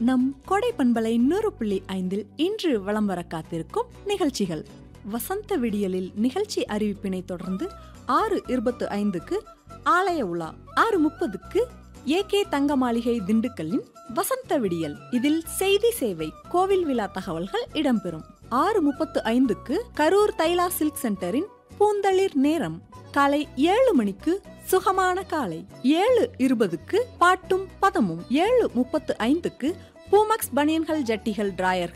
நம் கொடை பண்பலை நூறு புள்ளி ஐந்தில் இன்று வலம் வர காத்திருக்கும் நிகழ்ச்சிகள் வசந்த விடியலில் நிகழ்ச்சி அறிவிப்பினை தொடர்ந்து ஆறு இருபத்து ஐந்துக்கு ஆலய உலா ஆறு முப்பதுக்கு ஏ கே தங்க மாளிகை திண்டுக்கல்லின் வசந்த விடியல் இதில் செய்தி சேவை கோவில் விழா தகவல்கள் இடம்பெறும் ஆறு முப்பத்து ஐந்துக்கு கரூர் தைலா சில்க் சென்டரின் பூந்தளிர் நேரம் காலை ஏழு மணிக்கு சுகமான காலை ஏழு இருபதுக்கு பாட்டும் பதமும் ஏழு முப்பத்து ஐந்துக்கு பூமக்ஸ் பனியன்கள் ஜட்டிகள் டிராயர்கள்